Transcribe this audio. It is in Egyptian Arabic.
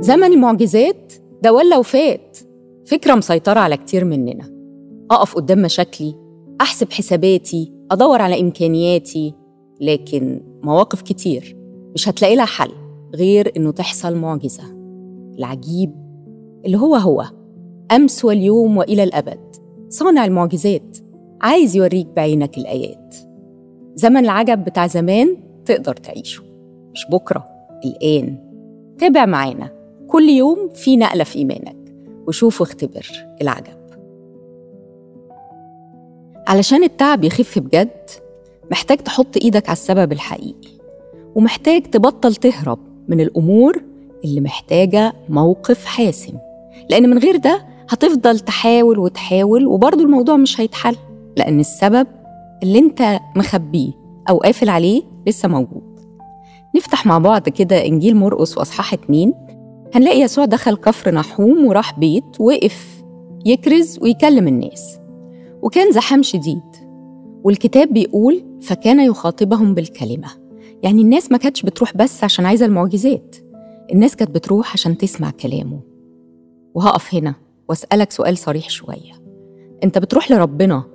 زمن المعجزات ده ولا وفات فكرة مسيطرة على كتير مننا أقف قدام مشاكلي أحسب حساباتي أدور على إمكانياتي لكن مواقف كتير مش هتلاقي لها حل غير إنه تحصل معجزة العجيب اللي هو هو أمس واليوم وإلى الأبد صانع المعجزات عايز يوريك بعينك الآيات زمن العجب بتاع زمان تقدر تعيشه مش بكرة الآن تابع معانا كل يوم في نقلة في إيمانك وشوف واختبر العجب علشان التعب يخف بجد محتاج تحط إيدك على السبب الحقيقي ومحتاج تبطل تهرب من الأمور اللي محتاجة موقف حاسم لأن من غير ده هتفضل تحاول وتحاول وبرضه الموضوع مش هيتحل لأن السبب اللي انت مخبيه أو قافل عليه لسه موجود نفتح مع بعض كده إنجيل مرقس وأصحاح اتنين هنلاقي يسوع دخل كفر نحوم وراح بيت وقف يكرز ويكلم الناس وكان زحام شديد والكتاب بيقول فكان يخاطبهم بالكلمة يعني الناس ما كانتش بتروح بس عشان عايزة المعجزات الناس كانت بتروح عشان تسمع كلامه وهقف هنا واسألك سؤال صريح شوية انت بتروح لربنا